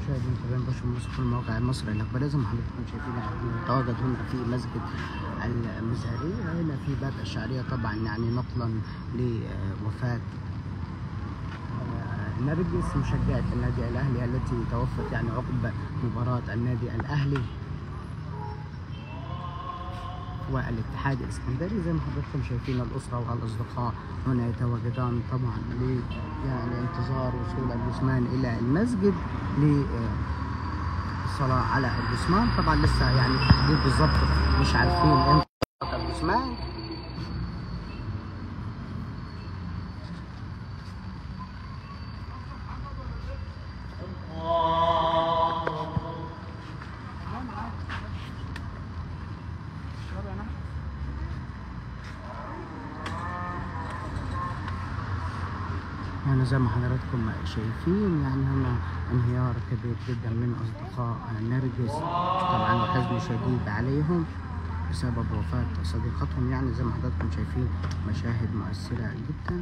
مشاهدين متابعين بشر مصر في المواقع المصري الأخبارية زي ما حضراتكم شايفين احنا تواجد هنا في مسجد المزهرية هنا في باب الشعرية طبعا يعني نقلا لوفاة آه، نرجس مشجعة النادي الأهلي التي توفت يعني عقب مباراة النادي الأهلي والاتحاد الاسكندري زي ما حضراتكم شايفين الاسره والاصدقاء هنا يتواجدان طبعا ل يعني انتظار وصول الجثمان الى المسجد للصلاه على الجثمان طبعا لسه يعني تحديد بالظبط مش عارفين امتى الجثمان يعني زي ما حضراتكم شايفين يعني هنا انهيار كبير جدا من اصدقاء نرجس طبعا وحزن شديد عليهم بسبب وفاة صديقتهم يعني زي ما حضراتكم شايفين مشاهد مؤثرة جدا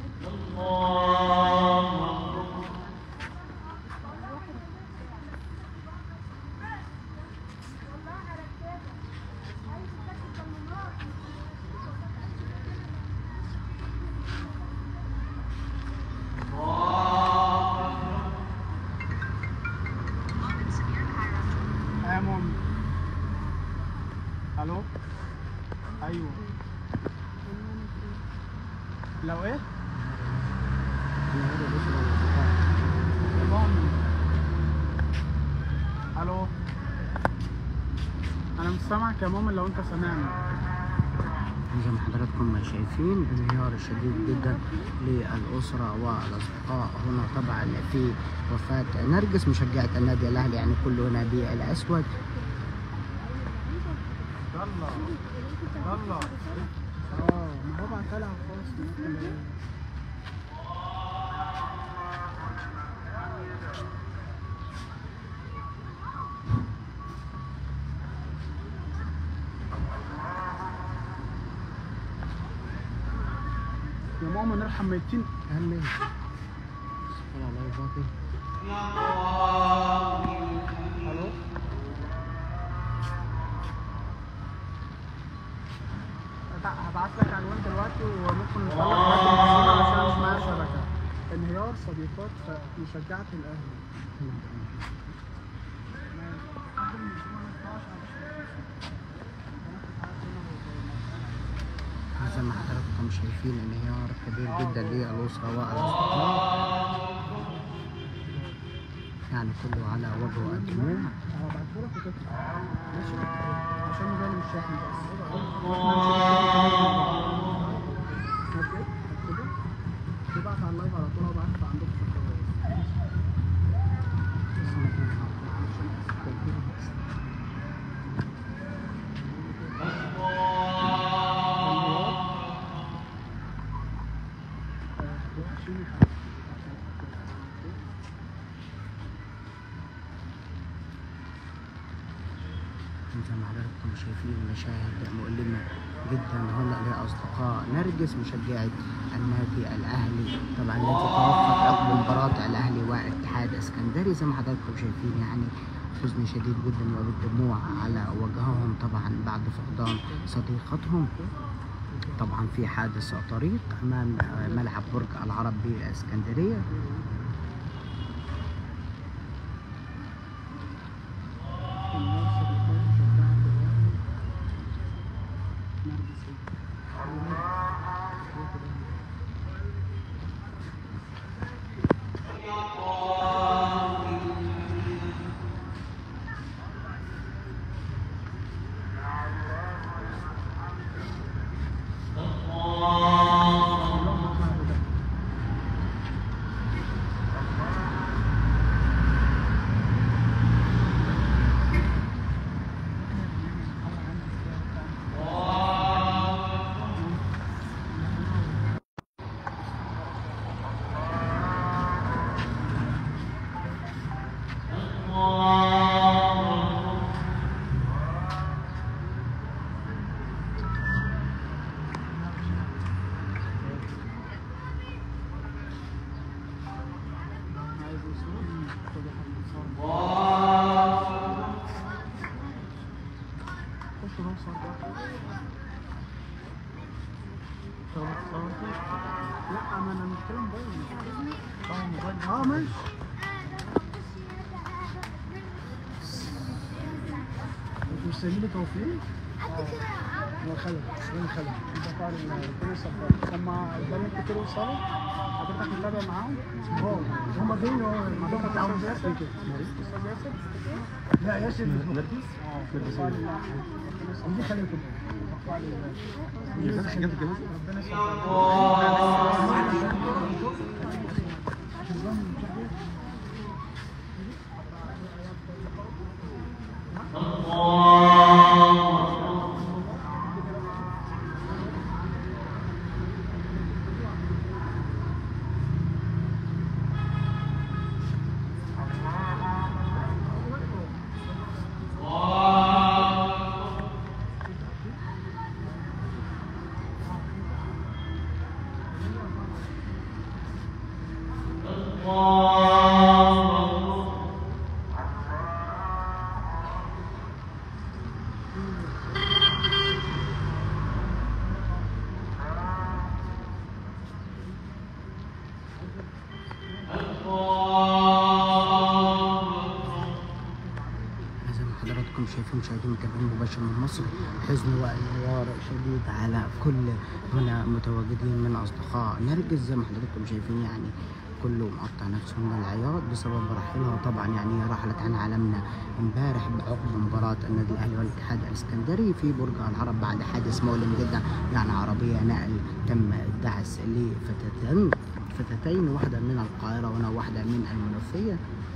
يا ماما الو ايوه لو ايه انهيار الاسره والاصدقاء يا ماما الو انا مش سامعك يا ماما لو انت سامعني زي ما حضراتكم شايفين انهيار شديد جدا للأسرة والأصدقاء هنا طبعا في وفاة نرجس مشجعة النادي الأهلي يعني كله هنا بالأسود يلا يلا اه ما هو بعتها لها خالص من الكلام. يا ماما نرحم ميتين أهم سبحان الله الباقي الو هبعت لك عنوان دلوقتي وممكن نطلع حد من الصورة عشان مش معايا شبكة انهيار صديقات مشجعة الأهلي زي ما حضراتكم شايفين انهيار كبير جدا للأسرة والأصدقاء يعني كله على وجه الدموع هبعتهولك وتطلع ماشي عشان نبان مش شاحن بس اوكي كده تبعت على اللايف على طول وابعت عندكم في الخواص زي ما حضراتكم شايفين مشاهد مؤلمة جدا هنا لأصدقاء نرجس مشجعة النادي الأهلي طبعا التي توفت عقب مباراة الأهلي واتحاد اسكندري زي ما حضراتكم شايفين يعني حزن شديد جدا وبالدموع على وجههم طبعا بعد فقدان صديقتهم طبعا في حادث طريق أمام ملعب برج العرب باسكندرية عايز يصور خد يا حبيبي صور لا ما انا بنتكلم موبايل اه موبايل اه ماشي انتوا مش سايبين لي توفيق؟ هو خالد اسمه خالد ده بتاع ربنا يصبرك لما البنات كتير وصلوا حضرتك متابع معاهم؟ هو هم جايين هو الموضوع بتاعهم ياسر كده استاذ ياسر؟ لا ياسر نرجس؟ اه دي خليكم ربنا زي ما حضراتكم شايفين مشاهدين متابعين مباشر من مصر حزن وانهيار شديد على كل هنا متواجدين من اصدقاء نرجس زي ما حضراتكم شايفين يعني كله مقطع نفسه من العياط بسبب رحيلها طبعا يعني هي رحلت عن عالمنا امبارح بعقب مباراة النادي الاهلي والاتحاد الاسكندري في برج العرب بعد حادث مؤلم جدا يعني عربية نقل تم الدعس لفتاتين فتاتين واحدة من القاهرة وهنا واحدة من المنوفية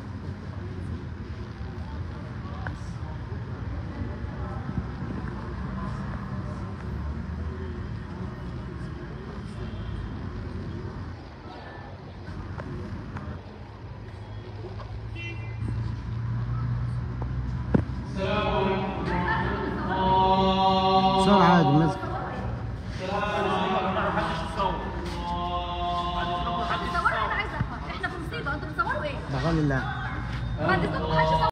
صار عادي مزق تصوروا انا عايزه افهم احنا في مصيبه انتوا بتصوروا ايه؟ بغالي الله بعد كده محدش يصور